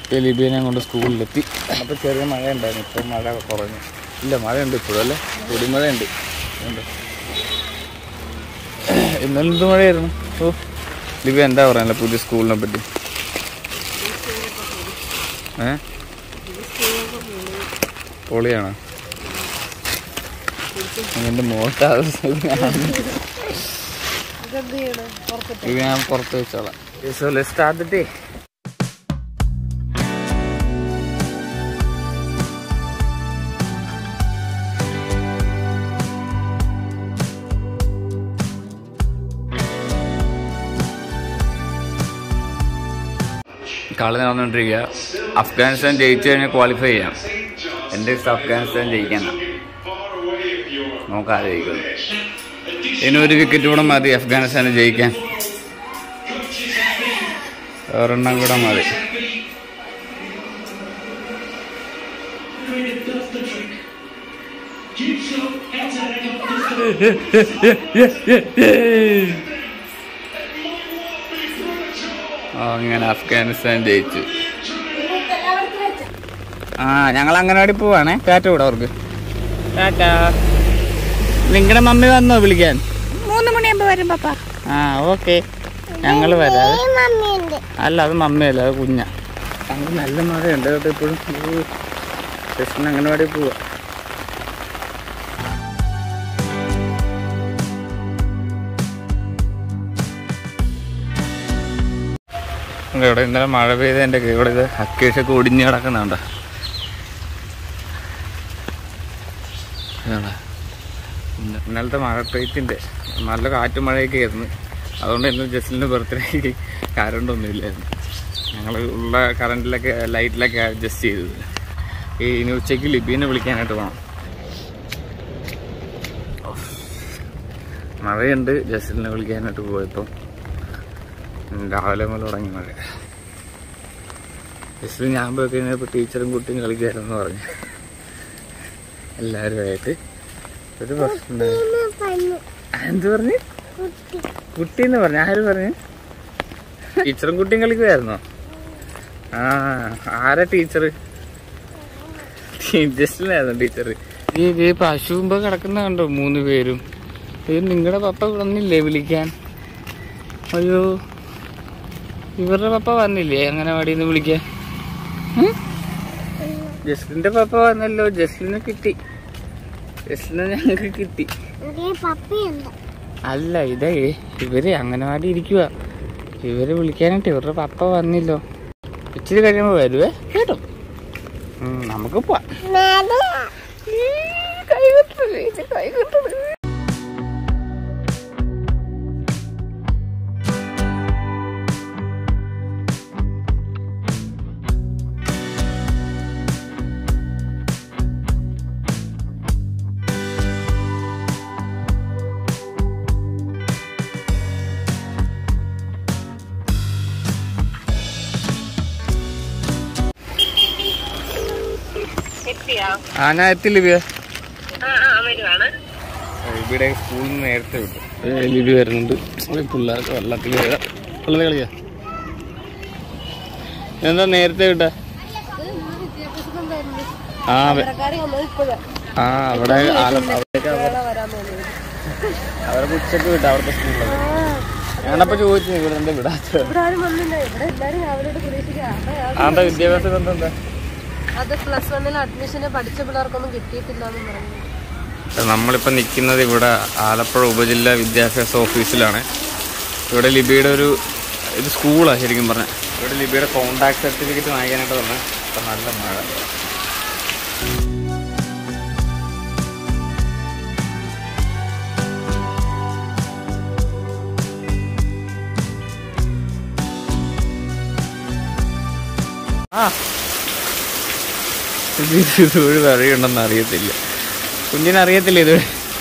ലിബിയനെ കൊണ്ട് സ്കൂളിലെത്തി അപ്പോൾ ചെറിയ മഴ ഉണ്ടായിരുന്നു ഇപ്പോൾ മഴ കുറഞ്ഞു ഇല്ല മഴയുണ്ട് ഇപ്പോഴും അല്ലേ പൊടിമഴയുണ്ട് ഉണ്ട് ഇന്നലെ എന്ത് മഴയായിരുന്നു ഓ ലിബി എന്താ പറയാനല്ല പുതിയ സ്കൂളിനെ പറ്റി ഏ പൊളിയാണോ എൻ്റെ മോട്ടാ ഇത് ഞാൻ പുറത്ത് വെച്ചോളാം so let start the day കളി നടന്നുകൊണ്ടിരിക്കുക അഫ്ഗാനിസ്ഥാൻ ജയിച്ചു കഴിഞ്ഞാൽ ക്വാളിഫൈ ചെയ്യാം എൻ്റെ ഇഷ്ടം അഫ്ഗാനിസ്ഥാൻ ജയിക്കാനാണ് നമുക്ക് ആലോചിക്കുന്നു ഇനി ഒരു വിക്കറ്റ് കൂടെ മതി അഫ്ഗാനിസ്ഥാന് ജയിക്കാൻ ഒരെണ്ണം കൂടെ മതി അങ്ങനെ അഫ്ഗാനിസ്ഥാൻ ജയിച്ചു ആ ഞങ്ങൾ അങ്ങനവാടി പോവാണേ ടാറ്റ കൂടെ അവർക്ക് ടാറ്റ നിങ്ങളുടെ മമ്മി വന്നോ വിളിക്കാൻ മൂന്ന് മണിയാകുമ്പോ വരും പപ്പ ആ ഓക്കെ ഞങ്ങൾ വരാം മമ്മിയുണ്ട് അല്ല അത് മമ്മിയല്ല അത് കുഞ്ഞ ഞങ്ങൾ നല്ല മഴയുണ്ട് കേട്ടോ ഇപ്പോഴും കൃഷ്ണൻ അംഗനവാടി പോവാ ഇവിടെ ഇന്നലെ മഴ പെയ്ത് എൻ്റെ ഇവിടെ ഇത് അക്കേഷൊക്കെ ഒടിഞ്ഞ് കിടക്കുന്നുണ്ട് ഇന്നലത്തെ മഴ പെയ്ത്തിൻ്റെ നല്ല കാറ്റും മഴയൊക്കെ ആയിരുന്നു അതുകൊണ്ട് ഇന്ന് ജസ്ലിൻ്റെ ബർത്ത്ഡേക്ക് കറണ്ട് ഒന്നുമില്ലായിരുന്നു ഞങ്ങൾ ഉള്ള കറണ്ടിലൊക്കെ ലൈറ്റിലൊക്കെ അഡ്ജസ്റ്റ് ചെയ്തത് ഈ ഇനി ഉച്ചയ്ക്ക് ലിബീനെ വിളിക്കാനായിട്ട് പോകണം മഴയുണ്ട് ജസ്ലിനെ വിളിക്കാനായിട്ട് പോയപ്പോൾ രാവിലെ മുതൽ തുടങ്ങി മഴ ജസ്ലിൻ ഞാൻ പോയി കഴിഞ്ഞപ്പോൾ ടീച്ചറും കുട്ടിയും കളിക്കാരെന്ന് പറഞ്ഞു എല്ലാവരുമായിട്ട് ഒരു പ്രശ്നം എന്ത് പറഞ്ഞു കുട്ടി എന്ന് പറഞ്ഞു ആര് പറഞ്ഞു ടീച്ചറും കുട്ടിയും കളിക്കുമായിരുന്നോ ആ ആരാ ടീച്ചർ ജസ്റ്റിനായിരുന്നു ടീച്ചർ ഈ ഈ പശുമ്പോ കിടക്കുന്ന കണ്ടോ മൂന്ന് പേരും ഇത് നിങ്ങളുടെ പപ്പ വന്നില്ലേ വിളിക്കാൻ അയ്യോ ഇവരുടെ പപ്പ വന്നില്ലേ അംഗനവാടിയിൽ നിന്ന് വിളിക്കാൻ ഉം? ജസ്ലിന്റെ പപ്പ വന്നല്ലോ ജസ്ലിനെ കിട്ടി ജസ്ലിനെ ഞങ്ങൾക്ക് കിട്ടി പപ്പയുണ്ട് അല്ല ഇതേ ഇവര് അംഗനവാടി ഇരിക്കുക ഇവര് വിളിക്കാനായിട്ട് ഇവരുടെ പപ്പ വന്നില്ലോ ഇച്ചിരി കഴിയുമ്പോ വരുവേ കേട്ടോ ഉം, നമുക്ക് പോവാം എത്തിയോ ആ ഞാൻ എത്തി ലിബിയ ആ ആ വരുവാണ് ലിബിയുടെ സ്കൂളിൽ നിന്ന് നേരത്തെ വിട്ടു ഏ, ലിബി വരുന്നുണ്ട് ഈ പിള്ളേർക്ക് വെള്ളത്തിൽ കളിയാ വെള്ളത്തിൽ കളിയാ എന്താ നേരത്തെ വിട്ട ആ വെ- ആ അവിടെ ആല- അവിടേക്ക് അവർ- അവരെ ഉച്ചക്ക് വിട്ട അവിടുത്തെ സ്കൂളിലൊക്കെ ഞാനപ്പോ ചോദിച്ചു ഇവിടെ എന്താ വിടാത്തത് ഇവിടെ ആരും വന്നില്ല ഇവിടെ എല്ലാരും രാവിലെ പ്രതീക്ഷിക്കുക ആന്താ വിദ്യാഭ്യാസ ബന്ധം എന്താ അത് പ്ലസ് വണ്ണിൽ അഡ്മിഷന് പഠിച്ച പിള്ളേർക്കൊന്നും കിട്ടിയിട്ടില്ല എന്ന് പറഞ്ഞു നമ്മളിപ്പോൾ നിൽക്കുന്നത് ഇവിടെ ആലപ്പുഴ ഉപജില്ലാ വിദ്യാഭ്യാസ ഓഫീസിലാണ് ഇവിടെ ലിബിയുടെ ഒരു ഇത് സ്കൂളാണ് ശരിക്കും പറഞ്ഞാൽ ഇവിടെ ലിബിയുടെ കോണ്ടാക്ട് സർട്ടിഫിക്കറ്റ് വാങ്ങിക്കാനായിട്ട് വന്നത് ഇപ്പം നല്ല മഴ ആ ഇത് ഇതുവഴി വഴിയുണ്ടെന്ന് അറിയത്തില്ല കുഞ്ഞിന് അറിയത്തില്ല ഇത്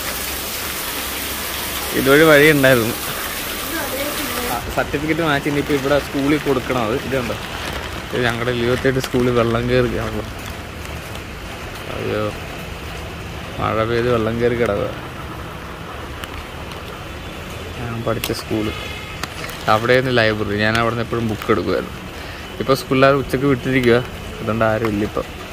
ഇതുവഴി വഴി ഉണ്ടായിരുന്നു സർട്ടിഫിക്കറ്റ് മാറ്റി ഇനിയിപ്പോൾ ഇവിടെ സ്കൂളിൽ കൊടുക്കണം അത് ഇതുണ്ടോ ഇത് ഞങ്ങളുടെ ഇരുപത്തെട്ട് സ്കൂളിൽ വെള്ളം കയറി കാണുള്ളൂ അയ്യോ മഴ പെയ്ത് വെള്ളം കയറി കിടക്കുക ഞാൻ പഠിച്ച സ്കൂള് അവിടെയായിരുന്നു ലൈബ്രറി ഞാൻ അവിടെ നിന്ന് എപ്പോഴും ബുക്ക് എടുക്കുമായിരുന്നു ഇപ്പൊ സ്കൂളിൽ ഉച്ചക്ക് വിട്ടിരിക്കുക അതുകൊണ്ട് ആരും ഇല്ല ഇപ്പൊ